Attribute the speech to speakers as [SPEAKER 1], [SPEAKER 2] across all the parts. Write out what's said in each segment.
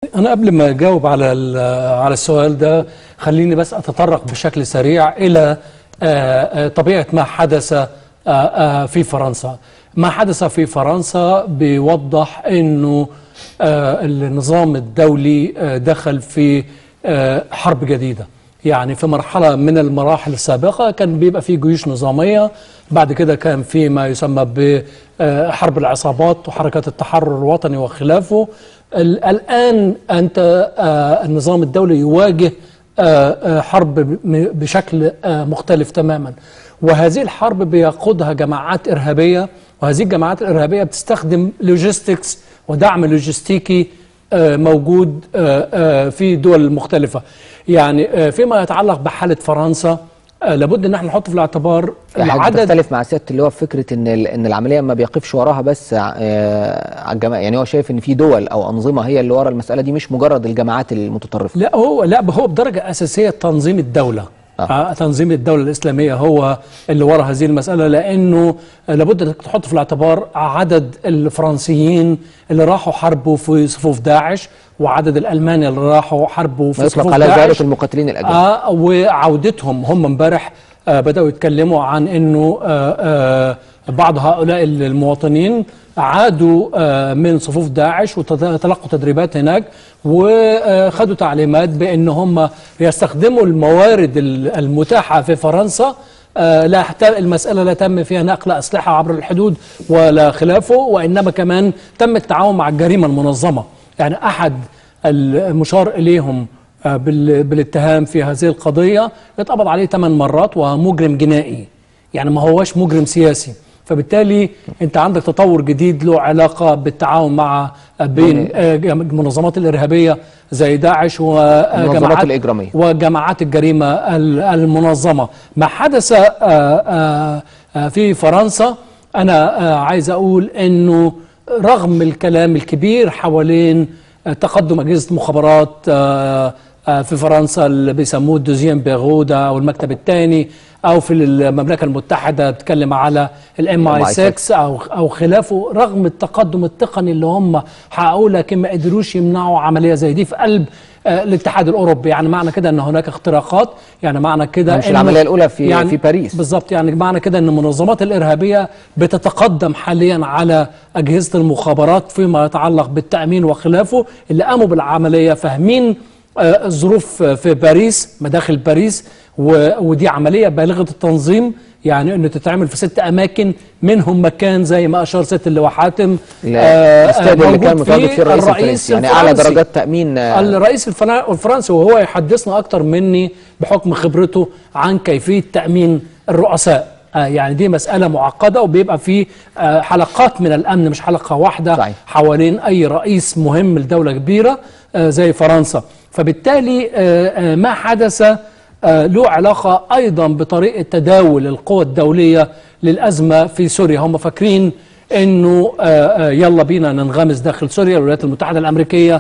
[SPEAKER 1] أنا قبل ما أجاوب على على السؤال ده خليني بس أتطرق بشكل سريع إلى طبيعة ما حدث في فرنسا. ما حدث في فرنسا بيوضح إنه النظام الدولي دخل في حرب جديدة. يعني في مرحلة من المراحل السابقة كان بيبقى في جيوش نظامية بعد كده كان في ما يسمى بحرب العصابات وحركات التحرر الوطني وخلافه الآن أنت النظام الدولي يواجه حرب بشكل مختلف تماما وهذه الحرب بيقودها جماعات إرهابية وهذه الجماعات الإرهابية بتستخدم لوجيستكس ودعم لوجستيكي موجود في دول مختلفة يعني فيما يتعلق بحالة فرنسا لابد ان احنا نحط في الاعتبار
[SPEAKER 2] العدد تختلف مع سياده اللي هو في فكره ان ان العمليه ما بيقفش وراها بس على الجماعه يعني هو شايف ان في دول او انظمه هي اللي ورا المساله دي مش مجرد الجماعات المتطرفه
[SPEAKER 1] لا هو لا هو بدرجه اساسيه تنظيم الدوله آه. تنظيم الدولة الإسلامية هو اللي وراء هذه المسألة لأنه لابد أنك تحط في الاعتبار عدد الفرنسيين اللي راحوا حربوا في صفوف داعش وعدد الألمان اللي راحوا حربوا في صفوف
[SPEAKER 2] على
[SPEAKER 1] داعش
[SPEAKER 2] زيارة المقاتلين الأجانب
[SPEAKER 1] آه وعودتهم هم امبارح آه بدأوا يتكلموا عن أنه آه آه بعض هؤلاء المواطنين عادوا من صفوف داعش وتلقوا تدريبات هناك وخدوا تعليمات بأن هم يستخدموا الموارد المتاحة في فرنسا لا المسألة لا تم فيها نقل أسلحة عبر الحدود ولا خلافه وإنما كمان تم التعاون مع الجريمة المنظمة يعني أحد المشار إليهم بالاتهام في هذه القضية يتقبض عليه ثمان مرات ومجرم جنائي يعني ما هوش مجرم سياسي فبالتالي انت عندك تطور جديد له علاقه بالتعاون مع بين المنظمات الارهابيه زي داعش وجماعات
[SPEAKER 2] الاجراميه
[SPEAKER 1] وجماعات الجريمه المنظمه ما حدث في فرنسا انا عايز اقول انه رغم الكلام الكبير حوالين تقدم اجهزه المخابرات في فرنسا اللي بيسموه الدوزيام بيغودا او المكتب الثاني او في المملكه المتحده تتكلم على الام اي 6 او او خلافه رغم التقدم التقني اللي هم حققوه لكن ما قدروش يمنعوا عمليه زي دي في قلب الاتحاد الاوروبي يعني معنى كده ان هناك اختراقات يعني معنى كده
[SPEAKER 2] مش العمليه الاولى في
[SPEAKER 1] يعني
[SPEAKER 2] في باريس
[SPEAKER 1] بالظبط يعني معنى كده ان المنظمات الارهابيه بتتقدم حاليا على اجهزه المخابرات فيما يتعلق بالتامين وخلافه اللي قاموا بالعمليه فاهمين الظروف في باريس مداخل باريس ودي عمليه بالغه التنظيم يعني انه تتعمل في ست اماكن منهم مكان زي ما اشار ست اللواء حاتم
[SPEAKER 2] الاستاد اللي كان متواجد فيه الرئيس, الرئيس يعني اعلى درجات تامين
[SPEAKER 1] الرئيس الفرنسي وهو يحدثنا اكتر مني بحكم خبرته عن كيفيه تامين الرؤساء يعني دي مسألة معقدة وبيبقى في حلقات من الأمن مش حلقة واحدة
[SPEAKER 2] صحيح.
[SPEAKER 1] حوالين أي رئيس مهم لدولة كبيرة زي فرنسا فبالتالي ما حدث له علاقة أيضا بطريقة تداول القوى الدولية للأزمة في سوريا هم فاكرين انه يلا بينا ننغمس داخل سوريا الولايات المتحده الامريكيه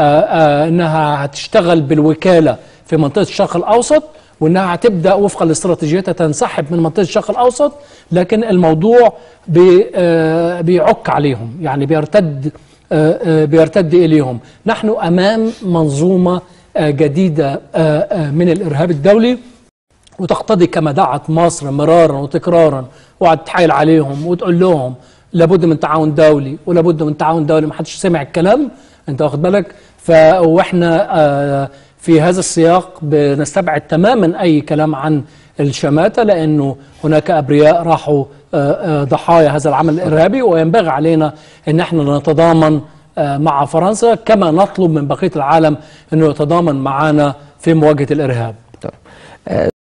[SPEAKER 1] انها هتشتغل بالوكاله في منطقه الشرق الاوسط وانها هتبدا وفقا لاستراتيجيتها تنسحب من منطقه الشرق الاوسط لكن الموضوع بي بيعك عليهم يعني بيرتد بيرتد اليهم نحن امام منظومه جديده من الارهاب الدولي وتقتضي كما دعت مصر مرارا وتكرارا وقعدت تحايل عليهم وتقول لهم لابد من تعاون دولي ولابد من تعاون دولي ما حدش سمع الكلام انت واخد بالك واحنا في هذا السياق بنستبعد تماما اي كلام عن الشماته لانه هناك ابرياء راحوا ضحايا هذا العمل الارهابي وينبغي علينا ان احنا نتضامن مع فرنسا كما نطلب من بقيه العالم انه يتضامن معنا في مواجهه الارهاب.
[SPEAKER 2] طيب.